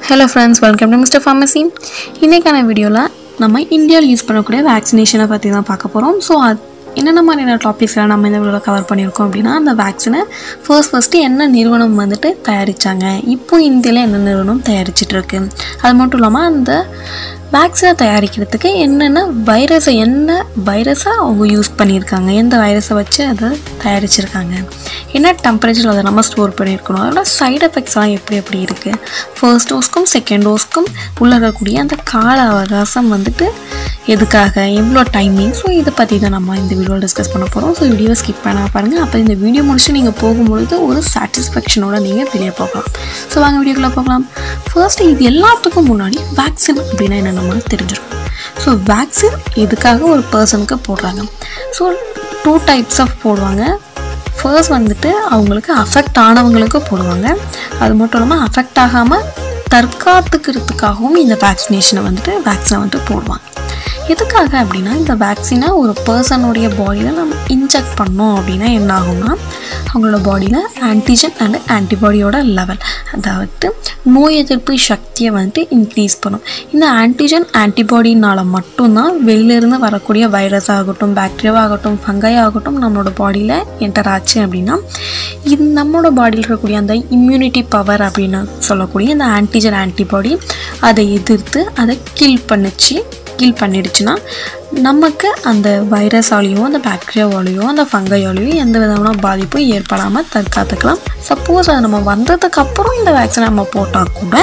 hello friends welcome to Mister Pharmacy இன்றைக்கான வீடியோவில் நம்ம இந்தியாவில் யூஸ் பண்ணக்கூடிய வேக்சினேஷனை பற்றி தான் பார்க்க போகிறோம் ஸோ அது என்னென்ன மாதிரியான டாபிக்ஸ்லாம் நம்ம இந்த வீடியோவில் கவர் பண்ணியிருக்கோம் அப்படின்னா அந்த வேக்சினை ஃபர்ஸ்ட் ஃபஸ்ட்டு என்ன நிறுவனம் வந்துட்டு தயாரித்தாங்க இப்போ இந்தியாவில் என்ன நிறுவனம் தயாரிச்சிட்டு இருக்கு அது மட்டும் இல்லாமல் அந்த வேக்சினை தயாரிக்கிறதுக்கு என்னென்ன வைரஸை என்ன வைரஸை அவங்க யூஸ் பண்ணியிருக்காங்க எந்த வைரஸை வச்சு அதை தயாரிச்சிருக்காங்க என்ன டெம்பரேச்சர் அதை நம்ம ஸ்டோர் பண்ணியிருக்கணும் அதோட சைடு எஃபெக்ட்ஸ்லாம் எப்படி எப்படி இருக்குது ஃபர்ஸ்ட் டோஸ்க்கும் செகண்ட் டோஸ்க்கும் உள்ள இருக்கக்கூடிய அந்த கால அவகாசம் வந்துட்டு எதுக்காக எவ்வளோ டைமிங் ஸோ இதை பற்றி தான் நம்ம இந்த வீடியோவில் டிஸ்கஸ் பண்ண போகிறோம் ஸோ வீடியோ ஸ்கிப் பண்ண பாருங்கள் அப்போ இந்த வீடியோ முடிச்சு நீங்கள் போகும்பொழுது ஒரு சாட்டிஸ்ஃபேக்ஷனோட நீங்கள் வெளியே போகலாம் ஸோ வாங்க வீடியோக்குள்ளே போகலாம் ஃபர்ஸ்ட் இது எல்லாத்துக்கும் முன்னாடி வேக்சின் அப்படின்னா என்ன நம்ம தெரிஞ்சிருக்கும் ஸோ வேக்சின் எதுக்காக ஒரு பர்சனுக்கு போடுறாங்க ஸோ டூ டைப்ஸ் ஆஃப் போடுவாங்க ஃபர்ஸ்ட் வந்துட்டு அவங்களுக்கு அஃபெக்ட் ஆனவங்களுக்கு போடுவாங்க அது மட்டும் இல்லாமல் அஃபெக்ட் ஆகாமல் தற்காத்துக்கிறதுக்காகவும் இந்த வேக்சினேஷனை வந்துட்டு வேக்சினை வந்துட்டு போடுவாங்க எதுக்காக அப்படின்னா இந்த வேக்சினை ஒரு பர்சனுடைய பாடியில் நம்ம இன்ஜெக்ட் பண்ணோம் அப்படின்னா என்ன ஆகும்னா அவங்களோட பாடியில் ஆன்டிஜன் அண்ட் ஆன்டிபாடியோட லெவல் அதாவது நோய் எதிர்ப்பு சக்தியை வந்துட்டு இன்க்ரீஸ் பண்ணும் இந்த ஆன்டிஜன் ஆன்டிபாடினால மட்டும்தான் வெளியிலேருந்து வரக்கூடிய வைரஸ் ஆகட்டும் பாக்டீரியாவாகட்டும் ஃபங்கை ஆகட்டும் நம்மளோட பாடியில் என்டர் ஆச்சு அப்படின்னா இது நம்மளோட பாடியில் இருக்கக்கூடிய அந்த இம்யூனிட்டி பவர் அப்படின்னு சொல்லக்கூடிய இந்த ஆன்டிஜன் ஆன்டிபாடி அதை எதிர்த்து அதை கில் பண்ணுச்சு கில் பண்ணிடுச்சுன்னா நமக்கு அந்த வைரஸாலேயோ அந்த பாக்டீரியாவாலேயோ அந்த ஃபங்கையாலேயோ எந்த விதமான பாதிப்பும் ஏற்படாமல் தற்காத்துக்கலாம் சப்போஸ் அது நம்ம வந்ததுக்கப்புறம் இந்த வேக்சினை நம்ம போட்டால் கூட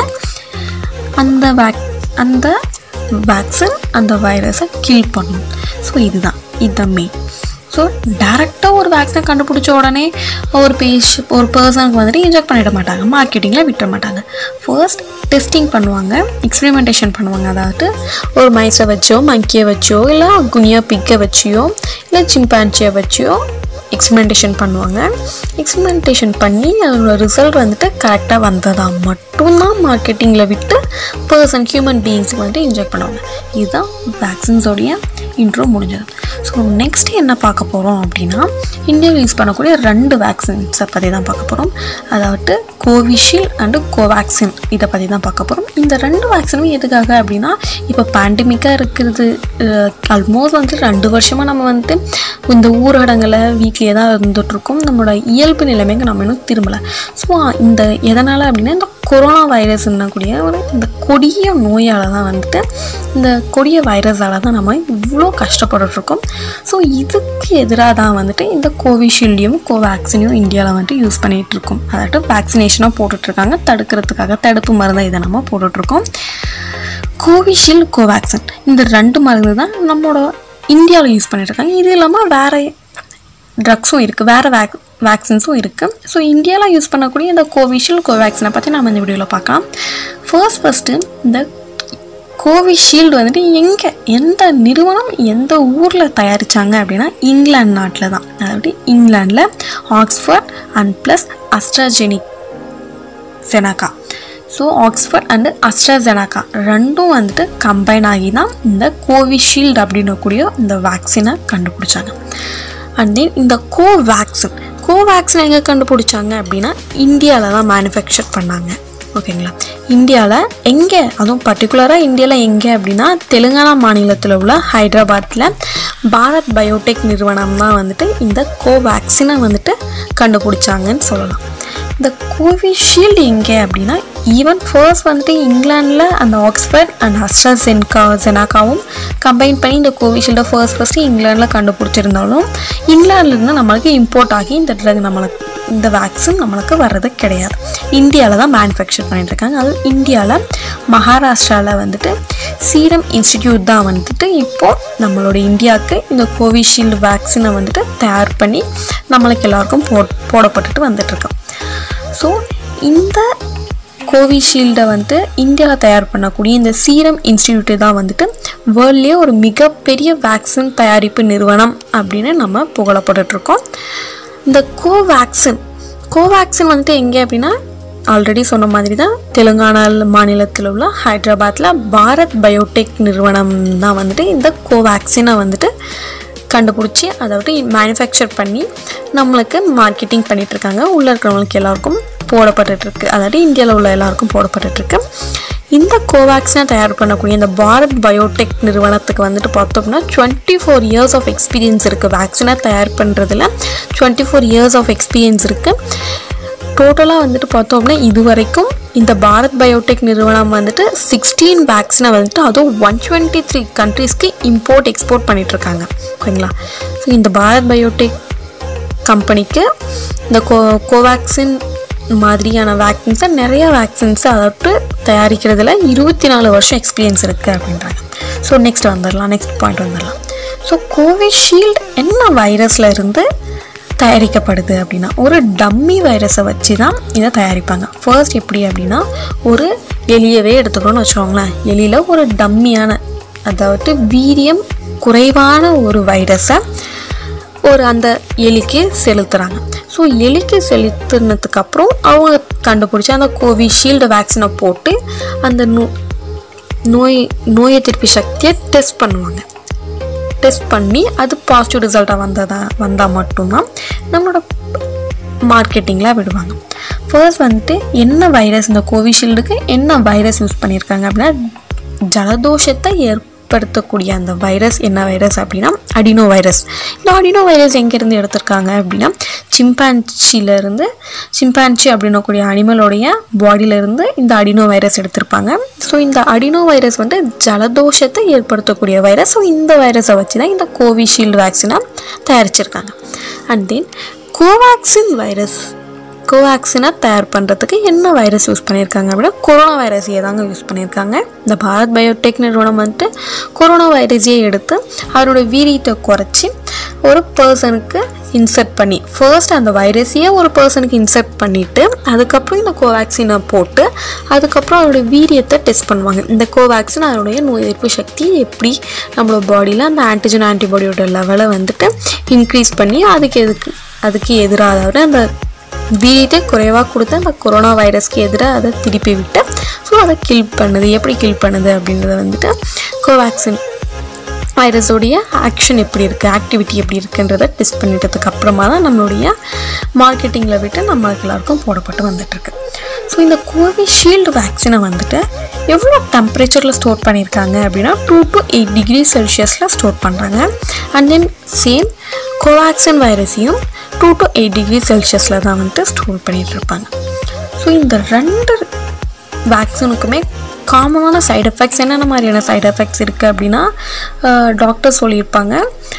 அந்த வேக் அந்த வேக்சின் அந்த வைரஸை கில் பண்ணும் ஸோ இதுதான் இதுதான் மெயின் ஸோ டேரெக்டாக ஒரு வேக்சினை கண்டுபிடிச்ச உடனே ஒரு பேஷ் ஒரு பர்சனுக்கு வந்துட்டு இன்ஜெக்ட் பண்ணிட மாட்டாங்க மார்க்கெட்டிங்கில் விட்டுற மாட்டாங்க ஃபர்ஸ்ட் டெஸ்டிங் பண்ணுவாங்க எக்ஸ்பெரிமெண்டேஷன் பண்ணுவாங்க அதாவது ஒரு மைஸை வச்சோ மங்கியை வச்சோ இல்லை குனியா பிக்கை வச்சியோ இல்லை சிம்பான்ச்சியை வச்சியோ எக்ஸ்பெரிமெண்டேஷன் பண்ணுவாங்க எக்ஸ்பெரிமெண்டேஷன் பண்ணி அதோட ரிசல்ட் வந்துட்டு கரெக்டாக வந்ததாக மட்டும்தான் மார்க்கெட்டிங்கில் விட்டு பர்சன் ஹியூமன் பீயிங்ஸுக்கு வந்துட்டு இன்ஜெக்ட் பண்ணுவாங்க இதுதான் வேக்சின்ஸோடைய இன்ட்ரோ முடிஞ்சது ஸோ நெக்ஸ்ட் என்ன பார்க்க போகிறோம் அப்படின்னா இந்தியாவில் யூஸ் பண்ணக்கூடிய ரெண்டு வேக்சின்ஸை பற்றி தான் பார்க்க போகிறோம் அதாவது கோவிஷீல்டு அண்டு கோவேக்சின் இதை பற்றி தான் பார்க்க போகிறோம் இந்த ரெண்டு வேக்சினும் எதுக்காக அப்படின்னா இப்போ பேண்டமிக்காக இருக்கிறது ஆல்மோஸ்ட் வந்துட்டு ரெண்டு வருஷமாக நம்ம வந்துட்டு இந்த ஊரடங்களை வீட்லேயே தான் இருந்துகிட்ருக்கோம் நம்மளோட இயல்பு நிலைமைக்கு நம்ம இன்னும் திரும்பலை ஸோ இந்த எதனால் அப்படின்னா இந்த கொரோனா வைரஸ்னாக்கூடிய ஒரு இந்த கொடிய நோயால் தான் வந்துட்டு இந்த கொடிய வைரஸால் தான் நம்ம இவ்வளோ கஷ்டப்பட்டுட்ருக்கோம் ஸோ இதுக்கு எதிராக தான் வந்துட்டு இந்த கோவிஷீல்டையும் கோவேக்சினையும் இந்தியாவில் வந்துட்டு யூஸ் பண்ணிகிட்ருக்கோம் அதாட்டு வேக்சினேஷனாக போட்டுட்ருக்காங்க தடுக்கிறதுக்காக தடுப்பு மருந்தை இதை நம்ம போட்டுட்ருக்கோம் கோவிஷீல்டு கோவேக்சின் இந்த ரெண்டு மருந்து தான் நம்மளோட இந்தியாவில் யூஸ் பண்ணிகிட்ருக்காங்க இது இல்லாமல் வேறு ட்ரக்ஸும் இருக்குது வேறு வேக் வேக்சின்ஸும் இருக்குது ஸோ இந்தியாவில் யூஸ் பண்ணக்கூடிய இந்த கோவிஷீல்டு கோவேக்சினை பற்றி நம்ம இந்த வீடியோவில் பார்க்கலாம் ஃபர்ஸ்ட் ஃபஸ்ட்டு இந்த கோவிஷீல்டு வந்துட்டு எங்கே எந்த நிறுவனம் எந்த ஊரில் தயாரித்தாங்க அப்படின்னா இங்கிலாந்து நாட்டில் தான் அதாவது இங்கிலாண்டில் Oxford and plus AstraZeneca so Oxford and AstraZeneca ரெண்டும் வந்துட்டு கம்பைன் ஆகி தான் இந்த கோவிஷீல்டு அப்படின்னக்கூடிய இந்த வேக்சினை கண்டுபிடிச்சாங்க அண்ட் தென் இந்த கோவேக்சின் கோவேக்சின் எங்கே கண்டுபிடிச்சாங்க அப்படின்னா இந்தியாவில் தான் மேனுஃபேக்சர் பண்ணாங்க ஓகேங்களா இந்தியாவில் எங்கே அதுவும் பர்டிகுலராக இந்தியாவில் எங்கே அப்படின்னா தெலுங்கானா மாநிலத்தில் உள்ள ஹைதராபாத்தில் பாரத் பயோடெக் நிறுவனம் தான் வந்துட்டு இந்த கோவேக்சினை வந்துட்டு கண்டுபிடிச்சாங்கன்னு சொல்லலாம் இந்த கோவிஷீல்டு எங்கே அப்படின்னா ஈவன் ஃபர்ஸ்ட் வந்துட்டு இங்கிலாண்டில் அந்த ஆக்ஸ்ஃபர்ட் அண்ட் அஸ்ட்ரா சென்கா செனாக்காவும் கம்பைன் பண்ணி இந்த கோவிஷீல்டை ஃபர்ஸ்ட் ஃபஸ்ட்டு இங்கிலாண்டில் கண்டுபிடிச்சிருந்தாலும் இங்கிலாந்துலேருந்து நம்மளுக்கு இம்போர்ட் ஆகி இந்த ட்ரக் நம்மளுக்கு இந்த வேக்சின் நம்மளுக்கு வர்றது கிடையாது இந்தியாவில் தான் மேனுஃபேக்சர் பண்ணிட்டு இருக்காங்க அது இந்தியாவில் மகாராஷ்டிராவில் வந்துட்டு சீரம் இன்ஸ்டிடியூட் தான் வந்துட்டு இப்போது நம்மளோட இந்தியாவுக்கு இந்த கோவிஷீல்டு வேக்சினை வந்துட்டு தயார் பண்ணி நம்மளுக்கு எல்லாருக்கும் போ போடப்பட்டுட்டு வந்துட்டுருக்கோம் ஸோ இந்த கோவிஷீல்டை வந்துட்டு இந்தியாவில் தயார் பண்ணக்கூடிய இந்த சீரம் இன்ஸ்டிடியூட்டு தான் வந்துட்டு வேர்ல்ட்லேயே ஒரு மிகப்பெரிய வேக்சின் தயாரிப்பு நிறுவனம் அப்படின்னு நம்ம புகழப்பட்டுருக்கோம் இந்த கோவேக்சின் கோவேக்சின் வந்துட்டு எங்கே அப்படின்னா ஆல்ரெடி சொன்ன மாதிரி தான் தெலுங்கானா மாநிலத்தில் உள்ள ஹைதராபாத்தில் பாரத் பயோடெக் நிறுவனம் தான் வந்துட்டு இந்த கோவேக்சினை வந்துட்டு கண்டுபிடிச்சி அதாவது மேனுஃபேக்சர் பண்ணி நம்மளுக்கு மார்க்கெட்டிங் பண்ணிகிட்ருக்காங்க உள்ளே இருக்கிறவங்களுக்கு எல்லாருக்கும் போடப்பட்டுருக்கு அதாவது இந்தியாவில் உள்ள எல்லாருக்கும் போடப்பட்டுருக்கு இந்த கோவேக்சினை தயார் பண்ணக்கூடிய இந்த பாரத் பயோடெக் நிறுவனத்துக்கு வந்துட்டு பார்த்தோம்னா twenty four years of experience இருக்குது வேக்சினை தயார் பண்ணுறதுல twenty four years of experience இருக்குது டோட்டலாக வந்துட்டு பார்த்தோம் அப்படின்னா இது வரைக்கும் இந்த பாரத் பயோடெக் நிறுவனம் வந்துட்டு சிக்ஸ்டீன் வேக்சினை வந்துட்டு அதுவும் ஒன் டுவெண்ட்டி த்ரீ கண்ட்ரீஸ்க்கு இம்போர்ட் எக்ஸ்போர்ட் பண்ணிகிட்ருக்காங்க ஓகேங்களா ஸோ இந்த பாரத் பயோடெக் கம்பெனிக்கு இந்த கோ கோவேக்சின் மாதிரியான வேக்சின்ஸை நிறைய வேக்சின்ஸை அதாவது தயாரிக்கிறதுல இருபத்தி நாலு வருஷம் எக்ஸ்பீரியன்ஸ் இருக்குது அப்படின்றாங்க ஸோ நெக்ஸ்ட் வந்துடலாம் நெக்ஸ்ட் பாயிண்ட் வந்துடலாம் ஸோ கோவிஷீல்டு என்ன வைரஸில் இருந்து தயாரிக்கப்படுது அப்படின்னா ஒரு டம்மி வைரஸை வச்சு தான் இதை தயாரிப்பாங்க ஃபர்ஸ்ட் எப்படி அப்படின்னா ஒரு எலியவே எடுத்துக்கணும்னு வச்சுக்கோங்களேன் எலியில் ஒரு டம்மியான அதாவது வீரியம் குறைவான ஒரு வைரஸை ஒரு அந்த எலிக்கு செலுத்துகிறாங்க ஸோ எலிக்கு செலுத்துனதுக்கு அப்புறம் அவங்க கண்டுபிடிச்சி அந்த கோவிஷீல்டு வேக்சினை போட்டு அந்த நோ நோய் நோய் எதிர்ப்பு சக்தியை டெஸ்ட் பண்ணுவாங்க டெஸ்ட் பண்ணி அது பாசிட்டிவ் ரிசல்ட்டாக வந்ததா வந்தால் மட்டும்தான் நம்மளோட மார்க்கெட்டிங்கில் விடுவாங்க ஃபர்ஸ்ட் வந்துட்டு என்ன வைரஸ் இந்த கோவிஷீல்டுக்கு என்ன வைரஸ் யூஸ் பண்ணியிருக்காங்க அப்படின்னா ஜலதோஷத்தை ஏற்படுத்தக்கூடிய அந்த வைரஸ் என்ன வைரஸ் அப்படின்னா அடினோ வைரஸ் இந்த அடினோ வைரஸ் எங்கேருந்து எடுத்திருக்காங்க அப்படின்னா சிம்பான்சிலேருந்து சிம்பான்சி அப்படின்னக்கூடிய அனிமலோடைய பாடியிலேருந்து இந்த அடினோ வைரஸ் எடுத்திருப்பாங்க ஸோ இந்த அடினோ வைரஸ் வந்து ஜலதோஷத்தை ஏற்படுத்தக்கூடிய வைரஸ் ஸோ இந்த வைரஸை வச்சு தான் இந்த கோவிஷீல்டு வேக்சினை தயாரிச்சிருக்காங்க அண்ட் தென் கோவேக்சின் வைரஸ் கோவேக்சினை தயார் பண்ணுறதுக்கு என்ன வைரஸ் யூஸ் பண்ணியிருக்காங்க அப்படின்னா கொரோனா வைரஸையே தாங்க யூஸ் பண்ணியிருக்காங்க இந்த பாரத் பயோடெக் நிறுவனம் வந்துட்டு கொரோனா வைரஸையே எடுத்து அதனோட வீரியத்தை குறைச்சி ஒரு பர்சனுக்கு இன்சர்ட் பண்ணி ஃபர்ஸ்ட் அந்த வைரஸையே ஒரு பர்சனுக்கு இன்சர்ட் பண்ணிவிட்டு அதுக்கப்புறம் இந்த கோவேக்சினை போட்டு அதுக்கப்புறம் அதோட வீரியத்தை டெஸ்ட் பண்ணுவாங்க இந்த கோவேக்சின் அதனுடைய நோய் எதிர்ப்பு சக்தி எப்படி நம்மளோட பாடியில் அந்த ஆன்டிஜன் ஆன்டிபாடியோட லெவலை வந்துட்டு இன்க்ரீஸ் பண்ணி அதுக்கு எதுக்கு அதுக்கு எதிராக அதாவது அந்த வீரியத்தை குறைவாக கொடுத்து அந்த கொரோனா வைரஸ்க்கு எதிராக அதை திருப்பி விட்டு ஸோ அதை கில் பண்ணுது எப்படி கில் பண்ணுது அப்படின்றத வந்துட்டு கோவேக்சின் வைரஸோடைய ஆக்ஷன் எப்படி இருக்குது ஆக்டிவிட்டி எப்படி இருக்குன்றதை டெஸ்ட் பண்ணிட்டதுக்கு அப்புறமா தான் நம்மளுடைய மார்க்கெட்டிங்கில் விட்டு நம்மளுக்கு எல்லாருக்கும் போடப்பட்டு வந்துட்டுருக்கு ஸோ இந்த கோவிஷீல்டு வேக்சினை வந்துட்டு எவ்வளோ டெம்பரேச்சரில் ஸ்டோர் பண்ணியிருக்காங்க அப்படின்னா டூ டு எயிட் டிகிரி செல்சியஸில் ஸ்டோர் பண்ணுறாங்க அண்ட் தென் சேம் கோவேக்சின் வைரஸையும் டூ டு எயிட் டிகிரி செல்சியஸில் தான் வந்துட்டு ஸ்டோர் பண்ணிகிட்டு இருப்பாங்க ஸோ இந்த ரெண்டு வேக்சினுக்குமே காமனான சைடு எஃபெக்ட்ஸ் என்னென்ன மாதிரியான சைடு எஃபெக்ட்ஸ் இருக்குது அப்படின்னா டாக்டர் சொல்லியிருப்பாங்க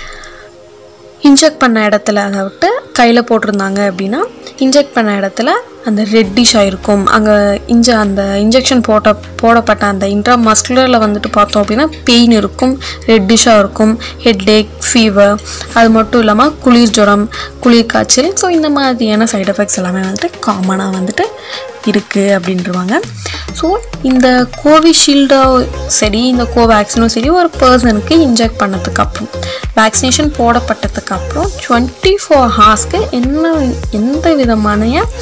இன்ஜெக்ட் பண்ண இடத்துல அதாவது கையில் போட்டிருந்தாங்க அப்படின்னா இன்ஜெக்ட் பண்ண இடத்துல அந்த ரெட்டிஷாக இருக்கும் அங்கே இன்ஜ அந்த இன்ஜெக்ஷன் போட்ட போடப்பட்ட அந்த இன்ட்ரா மஸ்குலரில் வந்துட்டு பார்த்தோம் அப்படின்னா பெயின் இருக்கும் ரெட்டிஷாக இருக்கும் ஹெட்ஏக் ஃபீவர் அது மட்டும் இல்லாமல் குளிர் ஜுரம் குளிர் காய்ச்சல் ஸோ இந்த மாதிரியான சைடு எஃபெக்ட்ஸ் எல்லாமே வந்துட்டு காமனாக வந்துட்டு இருக்குது அப்படின்றவாங்க ஸோ இந்த கோவிஷீல்டோ சரி இந்த கோவேக்சினும் சரி ஒரு பர்சனுக்கு இன்ஜெக்ட் பண்ணதுக்கு அப்புறம் வேக்சினேஷன் போடப்பட்டதுக்கு அப்புறம் டுவெண்ட்டி ஃபோர் ஹார்ஸ்க்கு என்ன எந்த விதமான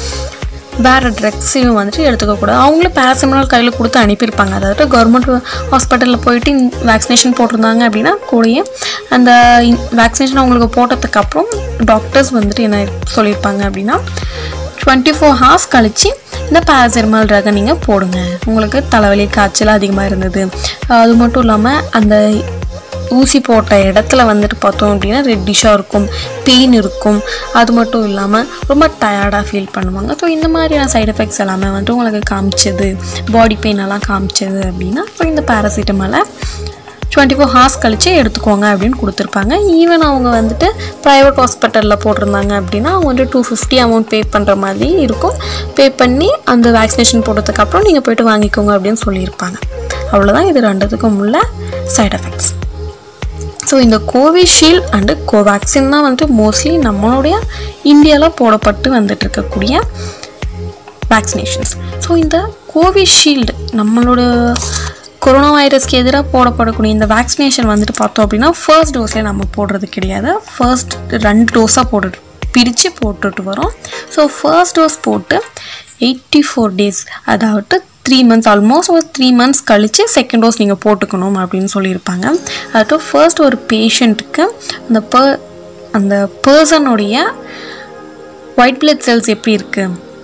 வேறு ட்ரக்ஸையும் வந்துட்டு எடுத்துக்கக்கூடாது அவங்களே பேராசிமனால் கையில் கொடுத்து அனுப்பியிருப்பாங்க அதாவது கவர்மெண்ட் ஹாஸ்பிட்டலில் போயிட்டு வேக்சினேஷன் போட்டிருந்தாங்க அப்படின்னா கூடயே அந்த வேக்சினேஷன் அவங்களுக்கு போட்டதுக்கு அப்புறம் டாக்டர்ஸ் வந்துட்டு என்ன சொல்லியிருப்பாங்க அப்படின்னா டுவெண்ட்டி ஃபோர் ஹார்ஸ் கழித்து இந்த பேராசிட்டமால் ட்ரகை நீங்கள் போடுங்க உங்களுக்கு தலைவலி காய்ச்சல் அதிகமாக இருந்தது அது மட்டும் இல்லாமல் அந்த ஊசி போட்ட இடத்துல வந்துட்டு பார்த்தோம் அப்படின்னா ரெட்டிஷாக இருக்கும் பெயின் இருக்கும் அது மட்டும் இல்லாமல் ரொம்ப டயர்டாக ஃபீல் பண்ணுவாங்க ஸோ இந்த மாதிரியான சைடு எஃபெக்ட்ஸ் எல்லாமே வந்துட்டு உங்களுக்கு காமிச்சது பாடி பெயின் எல்லாம் காமிச்சது அப்படின்னா ஸோ இந்த பேராசிட்டமாலை டுவெண்ட்டி ஃபோர் ஹார்ஸ் கழிச்சு எடுத்துக்கோங்க அப்படின்னு கொடுத்துருப்பாங்க ஈவன் அவங்க வந்துட்டு ப்ரைவேட் ஹாஸ்பிட்டலில் போட்டிருந்தாங்க அப்படின்னா அவங்க வந்து டூ ஃபிஃப்டி அமௌண்ட் பே பண்ணுற மாதிரி இருக்கும் பே பண்ணி அந்த வேக்சினேஷன் போட்டதுக்கப்புறம் நீங்கள் போயிட்டு வாங்கிக்கோங்க அப்படின்னு சொல்லியிருப்பாங்க அவ்வளோதான் இது ரெண்டுத்துக்கும் உள்ள சைடு எஃபெக்ட்ஸ் ஸோ இந்த கோவிஷீல்டு அண்டு கோவேக்சின் தான் வந்துட்டு மோஸ்ட்லி நம்மளுடைய இந்தியாவில் போடப்பட்டு வந்துட்டு இருக்கக்கூடிய வேக்சினேஷன்ஸ் ஸோ இந்த கோவிஷீல்டு நம்மளோட கொரோனா வைரஸ்க்கு எதிராக போடப்படக்கூடிய இந்த வேக்சினேஷன் வந்துட்டு பார்த்தோம் அப்படின்னா ஃபர்ஸ்ட் டோஸ்லேயே நம்ம போடுறது கிடையாது ஃபர்ஸ்ட் ரெண்டு டோஸாக போட்டுட்டு பிரித்து போட்டுட்டு வரோம் ஸோ ஃபர்ஸ்ட் டோஸ் போட்டு எயிட்டி ஃபோர் டேஸ் அதாவது த்ரீ மந்த்ஸ் ஆல்மோஸ்ட் ஒரு த்ரீ மந்த்ஸ் கழித்து செகண்ட் டோஸ் நீங்கள் போட்டுக்கணும் அப்படின்னு சொல்லியிருப்பாங்க அதாவது ஃபர்ஸ்ட் ஒரு பேஷண்ட்டுக்கு அந்த ப அந்த பர்சனுடைய ஒயிட் பிளட் செல்ஸ் எப்படி இருக்குது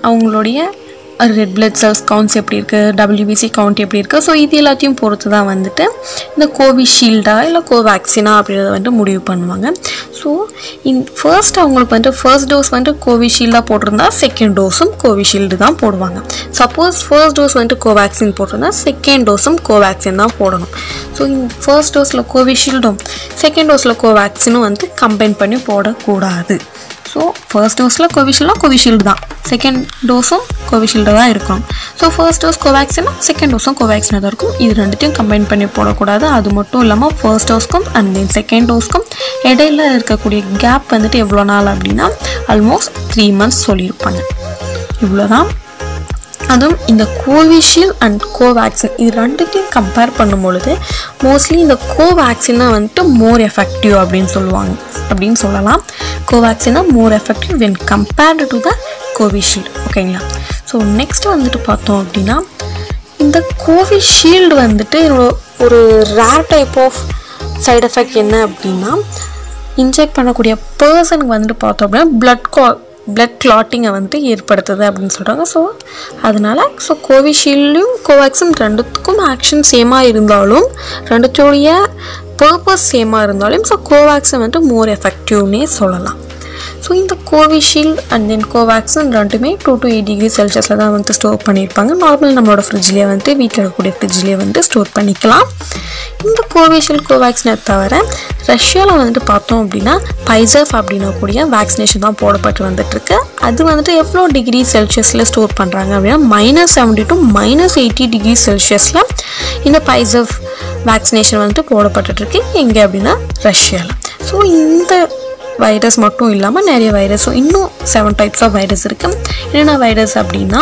அவங்களுடைய ரெட் பிளட் செல்ஸ் கவுண்ட்ஸ் எப்படி இருக்குது டபிள்யூபிசி கவுண்ட் எப்படி இருக்குது ஸோ இது எல்லாத்தையும் பொறுத்து தான் வந்துட்டு இந்த கோவிஷீல்டா இல்லை கோவேக்சினா அப்படின்றத வந்துட்டு முடிவு பண்ணுவாங்க ஸோ இன் ஃபர்ஸ்ட் அவங்களுக்கு வந்துட்டு ஃபர்ஸ்ட் டோஸ் வந்துட்டு கோவிஷீல்டாக போட்டிருந்தா செகண்ட் டோஸும் கோவிஷீல்டு தான் போடுவாங்க சப்போஸ் ஃபர்ஸ்ட் டோஸ் வந்துட்டு கோவேக்சின் போட்டிருந்தா செகண்ட் டோஸும் கோவேக்சின் தான் போடணும் ஸோ இந்த ஃபர்ஸ்ட் டோஸில் கோவிஷீல்டும் செகண்ட் டோஸில் கோவேக்சினும் வந்து கம்பைன் பண்ணி போடக்கூடாது ஸோ ஃபர்ஸ்ட் டோஸில் கோவிஷீல்டாக கோவிஷீல்டு தான் செகண்ட் டோஸும் கோவிஷீல்டு தான் இருக்கும் ஸோ ஃபர்ஸ்ட் டோஸ் கோவேக்சினா செகண்ட் டோஸும் கோவேக்சினாக தான் இருக்கும் இது ரெண்டுத்தையும் கம்பைன் பண்ணி போடக்கூடாது அது மட்டும் இல்லாமல் ஃபர்ஸ்ட் டோஸ்க்கும் அண்ட் தென் செகண்ட் டோஸ்க்கும் இடையில இருக்கக்கூடிய கேப் வந்துட்டு எவ்வளோ நாள் அப்படின்னா ஆல்மோஸ்ட் த்ரீ மந்த்ஸ் சொல்லியிருப்பாங்க இவ்வளோதான் அதுவும் இந்த கோவிஷீல்டு அண்ட் கோவேக்சின் இது ரெண்டுத்தையும் கம்பேர் பண்ணும் பொழுது மோஸ்ட்லி இந்த கோவேக்சின் தான் வந்துட்டு மோர் எஃபெக்டிவ் அப்படின்னு சொல்லுவாங்க அப்படின்னு சொல்லலாம் கோவேக்சின் தான் more effective when compared to the Covishield ஓகேங்களா ஸோ நெக்ஸ்ட் வந்துட்டு பார்த்தோம் அப்படின்னா இந்த கோவிஷீல்டு வந்துட்டு ஒரு- ஒரு rare type of side effect என்ன அப்படின்னா இன்ஜெக்ட் பண்ணக்கூடிய பர்சனுக்கு வந்துட்டு பார்த்தோம் அப்படின்னா பிளட் கா பிளட் கிளாட்டிங்கை வந்துட்டு ஏற்படுத்துது அப்படின்னு சொல்கிறாங்க ஸோ அதனால் ஸோ கோவிஷீல்டும் கோவேக்சின் ரெண்டுத்துக்கும் ஆக்ஷன் சேமாக இருந்தாலும் ரெண்டுத்தோடைய பர்பஸ் சேமாக இருந்தாலும் ஸோ கோவேக்சின் வந்துட்டு மோர் எஃபெக்டிவ்னே சொல்லலாம் ஸோ இந்த கோவிஷீல்டு அண்ட் தென் கோவேக்சின் ரெண்டுமே டூ டு எயிட் டிகிரி செல்சியஸில் தான் வந்து ஸ்டோர் பண்ணியிருப்பாங்க நார்மல் நம்மளோட ஃப்ரிட்ஜ்லேயே வந்து வீட்டில் இருக்கக்கூடிய ஃப்ரிட்ஜ்லேயே வந்து ஸ்டோர் பண்ணிக்கலாம் இந்த கோவிஷீல்டு கோவேக்சினை தவிர ரஷ்யாவில் வந்துட்டு பார்த்தோம் அப்படின்னா பைசர்ஃப் அப்படின்னா கூடிய வேக்சினேஷன் தான் போடப்பட்டு வந்துட்டுருக்கு அது வந்துட்டு எவ்வளோ டிகிரி செல்சியஸில் ஸ்டோர் பண்ணுறாங்க அப்படின்னா minus seventy to minus eighty degree செல்சியஸில் இந்த பைசர்ஃப் வேக்சினேஷன் வந்துட்டு போடப்பட்டுருக்கு எங்கே அப்படின்னா ரஷ்யாவில் ஸோ இந்த வைரஸ் மட்டும் இல்லாமல் நிறைய வைரஸும் இன்னும் செவன் டைப்ஸ் ஆஃப் வைரஸ் இருக்குது என்னென்ன வைரஸ் அப்படின்னா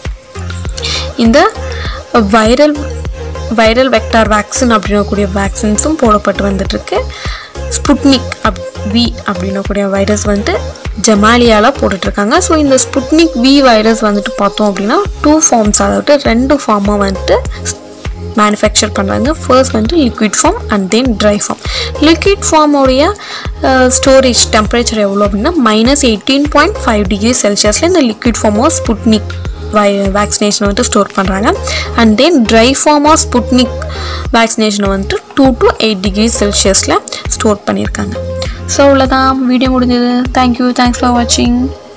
இந்த வைரல் வைரல் வெக்டார் வேக்சின் அப்படின்னக்கூடிய வேக்சின்ஸும் போடப்பட்டு வந்துட்டுருக்கு ஸ்புட்னிக் அப் வி அப்படின்னக்கூடிய வைரஸ் வந்துட்டு ஜமாலியாவில் போட்டுட்ருக்காங்க ஸோ இந்த ஸ்புட்னிக் வி வைரஸ் வந்துட்டு பார்த்தோம் அப்படின்னா டூ ஃபார்ம்ஸ் அதாவது ரெண்டு ஃபார்மாக வந்துட்டு மேனுஃபேக்சர் பண்ணுறாங்க ஃபர்ஸ்ட் வந்துட்டு liquid form and then dry form liquid ஃபார்மோடைய ஸ்டோரேஜ் டெம்பரேச்சர் எவ்வளோ அப்படின்னா minus eighteen point five degree செல்சியஸில் இந்த liquid form of Sputnik V vaccination வந்துட்டு ஸ்டோர் பண்ணுறாங்க and then dry form of Sputnik வேக்சினேஷனை வந்துட்டு டூ டு எயிட் டிகிரி செல்சியஸில் ஸ்டோர் பண்ணியிருக்காங்க ஸோ அவ்வளோதான் வீடியோ முடிஞ்சது தேங்க்யூ தேங்க்ஸ் ஃபார் வாட்சிங்